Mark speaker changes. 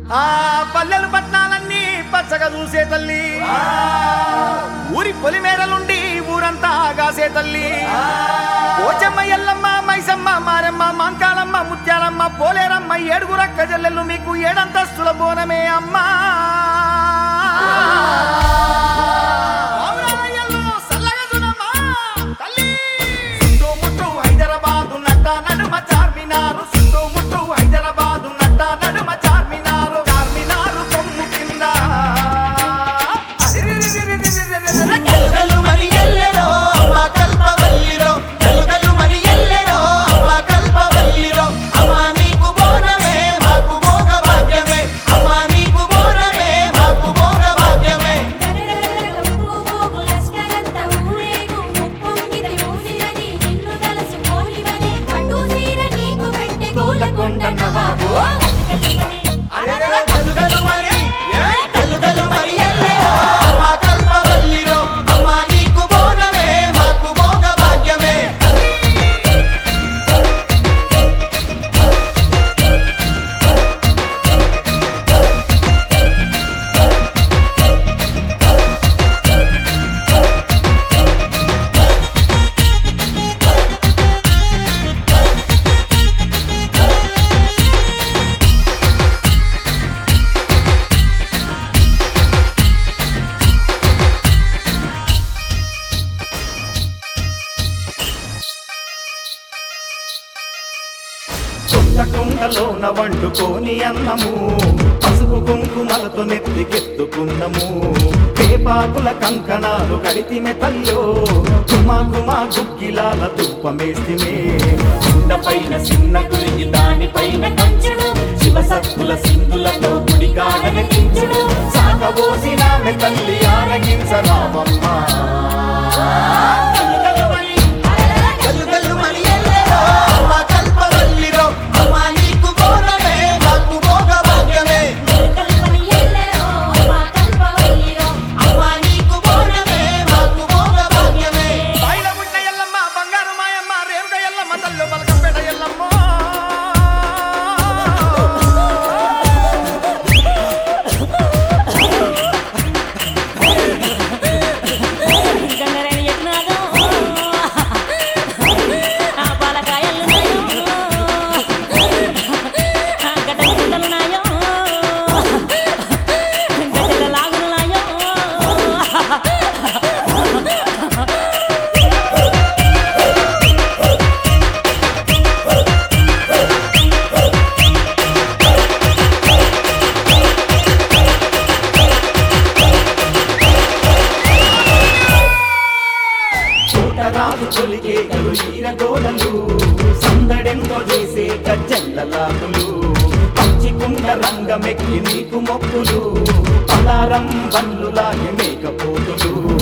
Speaker 1: ఆ పల్లెలు పట్నాలన్నీ పచ్చగా చూసే తల్లి ఊరి పొలిమేరలుండి ఊరంతా గాసే తల్లి పోచమ్మ ఎల్లమ్మ మైసమ్మ మారమ్మ మాంకాలమ్మ ముత్యాలమ్మ పోలేరమ్మ ఏడుగురక్క జల్లెళ్ళు మీకు ఏడంతస్తుల బోనమే అమ్మా ఆవురాయల్లో సల్లగా చూడమ్మా, తల్లి. సింధు ముట్టు హైదరాబాదు నట్ట నడుమ చార్మినారు సింధు ముట్టు హైదరాబాదు నట్ట నడుమ చార్మినారు చార్మినారు కొమ్ము కింద అరిరిరిరిరిరిరిరిరిరి.
Speaker 2: గలుగలు మరి ఎల్లెరో అమ్మ కల్పవల్లిరో గలుగలు మరి ఎల్లెరో అమ్మ కల్పవల్లిరో అమ్మ నీకు బోనమే మాకు భోగ భాగ్యమే అమ్మ నీకు బోనమే మాకు భోగ భాగ్యమే అరెరె గలుగలు మరి గలుగలు మరి ఎల్లెరో అమ్మ కల్పవల్లిరో అమ్మ నీకు బోనమే మాకు భోగ భాగ్యమే
Speaker 1: కుండలోన వండుకోని అన్నము పసుపు కుంకుమలతో నెత్తికెత్తుకున్నము పేపాకుల కంకణాలు కడితిమె తల్లో కుమా కుమా గుగ్గిలాల తుప్పమేస్తిమే
Speaker 2: పైన చిన్న గురికి దానిపైన కంచుడు శివసత్తుల సింధులతో గుడి కాడనకించుడు
Speaker 1: సాగబోసిన తల్లి ఆరగించరావమ్మ
Speaker 2: గలుగలు మరి ఎల్లెరో అమ్మ కల్పవల్లిరో అమ్మ నీకు బోనమే మాకు భోగ భాగ్యమే అమ్మ నీకు బోనమే మాకు భోగ భాగ్యమే
Speaker 1: బాయిల గుడ్డ ఎల్లమ్మ బంగారు మాయమ్మ రేరుడ ఎల్లమ్మ తల్లు బలకంపేట ఎల్లమ్మ
Speaker 3: గంగరేణి యజ్ఞాలు ఆ పాలకాయలున్నాయో ఆ గడ్డ గుడ్డలున్నాయో గడ్డల లాగులున్నాయో
Speaker 1: చూటరాదు తొలిగే గలు ఈరగోడలు సందడెంతో చేసే గజ్జెల్లలాకులు పంచికుండ రంగమెక్కి నీకు మొక్కులు పలారం బల్లులాగే మేకపోతులు